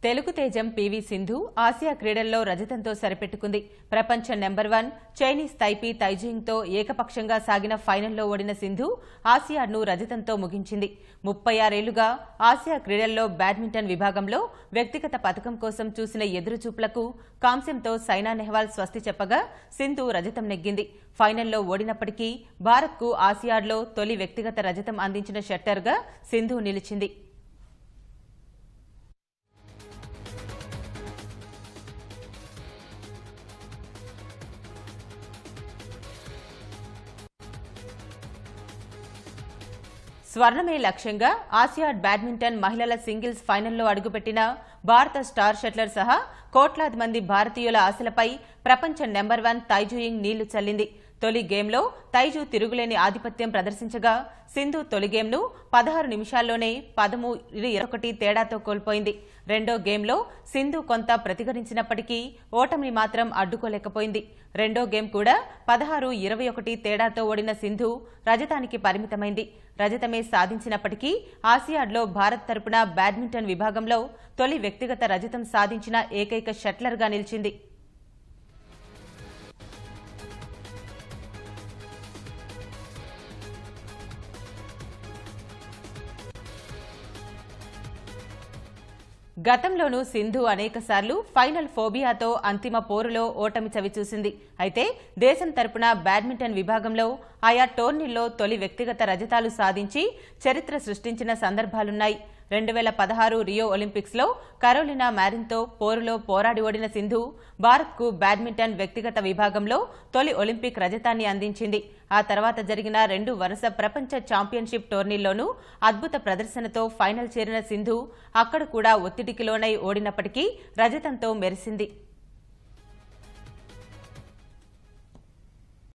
తెలుగు తేజం PV Sindhu Asia క్రీడల్లో రజతంతో సరిపెట్టుకుంది ప్రపంచ నెంబర్ వన్ చైనీస్ తైపీ తైజింగ్తో ఏకపక్షంగా సాగిన ఫైనల్లో ఓడిన సింధు ఆసియాడ్ను రజతంతో ముగించింది ముప్పై ఆరేళ్లుగా ఆసియా క్రీడల్లో బ్యాడ్మింటన్ విభాగంలో వ్యక్తిగత పథకం కోసం చూసిన ఎదురుచూపులకు కాంస్యంతో సైనా నెహ్వాల్ స్వస్తి చెప్పగా సింధు రజతం నెగ్గింది ఫైనల్లో ఓడినప్పటికీ భారత్కు ఆసియాడ్లో తొలి వ్యక్తిగత రజతం అందించిన షట్టర్గా సింధు నిలిచింది స్వర్ణమే లక్ష్యంగా ఆసియాడ్ బ్యాడ్మింటన్ మహిళల సింగిల్స్ ఫైనల్లో అడుగుపెట్టిన భారత స్టార్ షట్లర్ సహా కోట్లాది మంది భారతీయుల ఆశలపై ప్రపంచ నెంబర్ వన్ తైజుయింగ్ నీళ్లు చల్లింది తొలి గేమ్లో తైజు తిరుగులేని ఆధిపత్యం ప్రదర్శించగా సింధు తొలి గేమ్ను పదహారు నిమిషాల్లోనే పదమూడు ఇరొకటి తేడాతో కోల్పోయింది రెండో గేమ్లో సింధు కొంత ప్రతిఘటించినప్పటికీ ఓటమిని మాత్రం అడ్డుకోలేకపోయింది రెండో గేమ్ కూడా పదహారు ఇరవై ఒకటి తేడాతో ఓడిన సింధు రజతానికి పరిమితమైంది రజతమే సాధించినప్పటికీ ఆసియాడ్లో భారత్ తరపున బ్యాడ్మింటన్ విభాగంలో తొలి వ్యక్తిగత రజతం సాధించిన ఏకైక షట్లర్గా నిలిచింది గతంలోనూ సింధు అనేకసార్లు ఫైనల్ ఫోబియాతో అంతిమ పోరులో ఓటమి చవిచూసింది అయితే దేశం తరపున బ్యాడ్మింటన్ విభాగంలో ఆయా టోర్నీల్లో తొలి వ్యక్తిగత రజతాలు సాధించి చరిత్ర సృష్టించిన సందర్భాలున్నాయి రెండు వేల పదహారు రియో ఒలింపిక్స్లో కరోలినా మ్యారిన్తో పోరులో పోరాడి ఓడిన సింధు భారత్కు బ్యాడ్మింటన్ వ్యక్తిగత విభాగంలో తొలి ఒలింపిక్ రజతాన్ని అందించింది ఆ తర్వాత జరిగిన రెండు వరుస ప్రపంచ ఛాంపియన్షిప్ టోర్నీల్లోనూ అద్భుత ప్రదర్శనతో ఫైనల్ చేరిన సింధు అక్కడ కూడా ఒత్తిడికి లోనై ఓడినప్పటికీ రజతంతో మెరిసింది